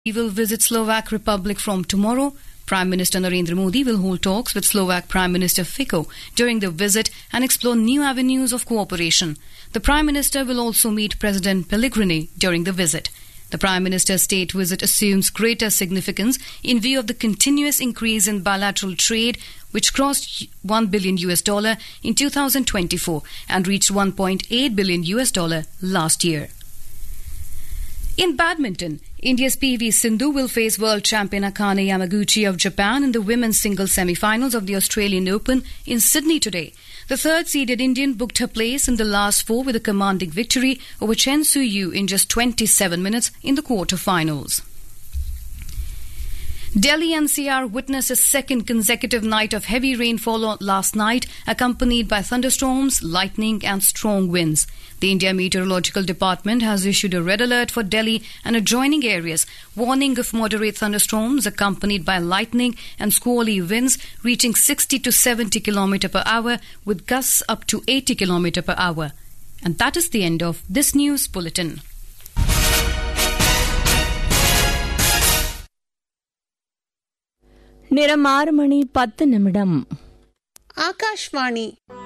He will visit Slovak Republic from tomorrow. Prime Minister Narendra Modi will hold talks with Slovak Prime Minister Fico during the visit and explore new avenues of cooperation. The Prime Minister will also meet President Pellegrini during the visit. The Prime Minister's state visit assumes greater significance in view of the continuous increase in bilateral trade, which crossed 1 billion US dollar in 2024 and reached 1.8 billion US dollar last year. In badminton, India's PV Sindhu will face world champion Akane Yamaguchi of Japan in the women's singles semi-finals of the Australian Open in Sydney today. The third-seeded Indian booked her place in the last four with a commanding victory over Chen Su-yu in just 27 minutes in the quarter-finals. Delhi NCR witnessed a second consecutive night of heavy rainfall last night, accompanied by thunderstorms, lightning, and strong winds. The India Meteorological Department has issued a red alert for Delhi and adjoining areas, warning of moderate thunderstorms accompanied by lightning and squally winds reaching 60 to 70 km per hour, with gusts up to 80 km per hour. And that is the end of this news bulletin. நிறம் ஆறு மணி பத்து நிமிடம் ஆகாஷ்வாணி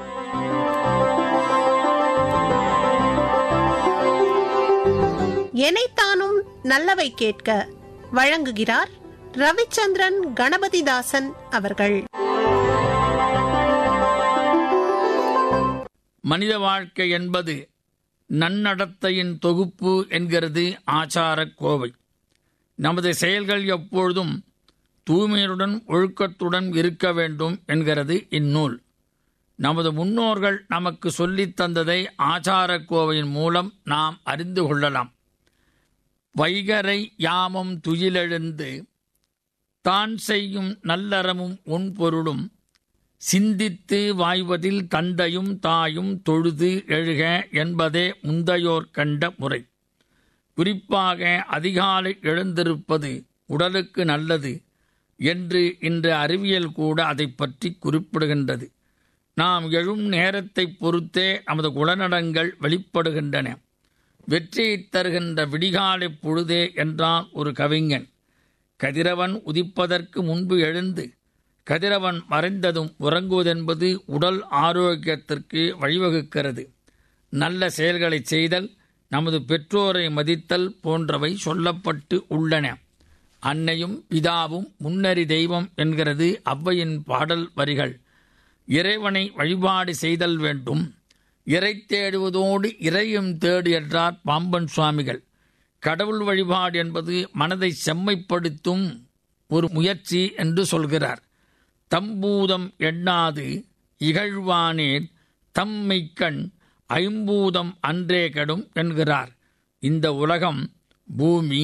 எனைத்தானும் நல்லவை கேட்க வழங்குகிறார் ரவிச்சந்திரன் கணபதிதாசன் அவர்கள் மனித வாழ்க்கை என்பது நன்னடத்தையின் தொகுப்பு என்கிறது ஆச்சாரக் கோவை நமது செயல்கள் எப்பொழுதும் தூய்மையுடன் ஒழுக்கத்துடன் இருக்க வேண்டும் என்கிறது இந்நூல் நமது முன்னோர்கள் நமக்கு சொல்லித் தந்ததை ஆச்சாரக் கோவையின் மூலம் நாம் அறிந்து கொள்ளலாம் வைகரை யாமம் துயிலெழுந்து தான் செய்யும் நல்லறமும் உன்பொருளும் சிந்தித்து வாய்வதில் தந்தையும் தாயும் தொழுது எழுக என்பதே முந்தையோர் கண்ட முறை குறிப்பாக அதிகாலை எழுந்திருப்பது உடலுக்கு நல்லது என்று இன்று அறிவியல் கூட அதை பற்றி குறிப்பிடுகின்றது நாம் எழும் நேரத்தை பொறுத்தே நமது குணநடங்கள் வெளிப்படுகின்றன வெற்றியை தருகின்ற விடிகாலை பொழுதே என்றான் ஒரு கவிஞன் கதிரவன் உதிப்பதற்கு முன்பு எழுந்து கதிரவன் மறைந்ததும் உறங்குவதென்பது உடல் ஆரோக்கியத்திற்கு வழிவகுக்கிறது நல்ல செயல்களை செய்தல் நமது பெற்றோரை மதித்தல் போன்றவை சொல்லப்பட்டு உள்ளன அன்னையும் பிதாவும் முன்னறி தெய்வம் என்கிறது அவ்வையின் பாடல் வரிகள் இறைவனை வழிபாடு செய்தல் வேண்டும் இறை தேடுவதோடு இறையும் தேடு என்றார் பாம்பன் சுவாமிகள் கடவுள் வழிபாடு என்பது மனதை செம்மைப்படுத்தும் ஒரு முயற்சி என்று சொல்கிறார் தம்பூதம் எண்ணாது இகழ்வானேன் தம்மைக்கண் ஐம்பூதம் அன்றே கெடும் என்கிறார் இந்த உலகம் பூமி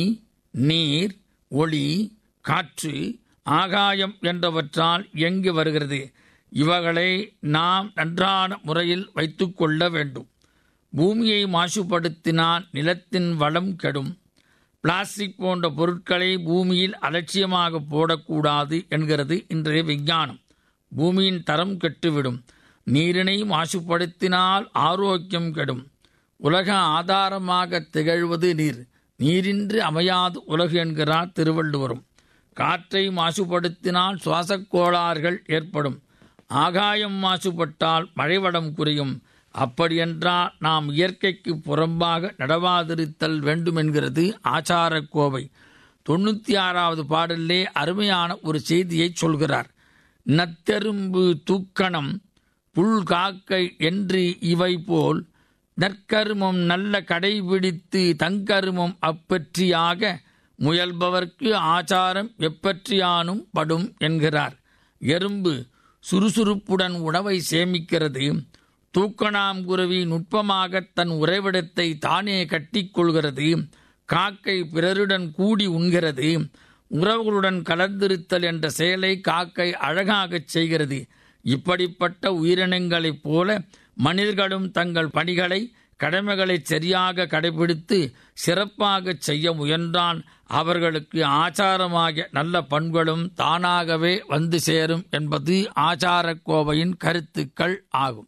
நீர் ஒளி காற்று ஆகாயம் என்றவற்றால் இயங்கி வருகிறது இவைகளை நாம் நன்றான முறையில் வைத்துக்கொள்ள வேண்டும் பூமியை மாசுபடுத்தினால் நிலத்தின் வளம் கெடும் பிளாஸ்டிக் போன்ற பொருட்களை பூமியில் அலட்சியமாக போடக்கூடாது என்கிறது இன்றைய விஞ்ஞானம் பூமியின் தரம் கெட்டுவிடும் நீரினை மாசுபடுத்தினால் ஆரோக்கியம் கெடும் உலக ஆதாரமாக திகழ்வது நீர் நீரின்றி அமையாது உலகு என்கிறார் திருவள்ளுவரும் காற்றை மாசுபடுத்தினால் சுவாசக் கோளாறுகள் ஏற்படும் ஆகாயம் மாசுபட்டால் மழைவளம் குறையும் அப்படியென்றால் நாம் இயற்கைக்கு புறம்பாக நடவாதிருத்தல் வேண்டும் என்கிறது ஆச்சாரக் கோவை தொண்ணூற்றி ஆறாவது பாடலிலே அருமையான ஒரு செய்தியை சொல்கிறார் நத்தெரும்பு தூக்கணம் புல் காக்கை என்று இவை போல் நற்கருமம் நல்ல கடைபிடித்து தங்கருமம் அப்பற்றியாக முயல்பவர்க்கு ஆச்சாரம் எப்பற்றியானும் படும் என்கிறார் எறும்பு சுறுசுறுப்புடன் உணவை சேமிக்கிறது தூக்கணாங்குருவி நுட்பமாக தன் உறைவிடத்தை தானே கட்டிக்கொள்கிறது காக்கை பிறருடன் கூடி உண்கிறது உறவுகளுடன் கலந்திருத்தல் என்ற செயலை காக்கை அழகாகச் செய்கிறது இப்படிப்பட்ட உயிரினங்களைப் போல மனிதர்களும் தங்கள் பணிகளை கடமைகளை சரியாக கடைபிடித்து சிறப்பாக செய்ய முயன்றால் அவர்களுக்கு ஆச்சாரமாக நல்ல பண்புகளும் தானாகவே வந்து சேரும் என்பது ஆச்சாரக் கோவையின் கருத்துக்கள் ஆகும்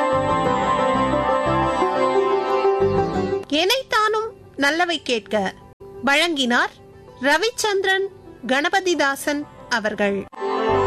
எனைத்தானும் நல்லவை கேட்க வழங்கினார் ரவிச்சந்திரன் கணபதிதாசன் அவர்கள்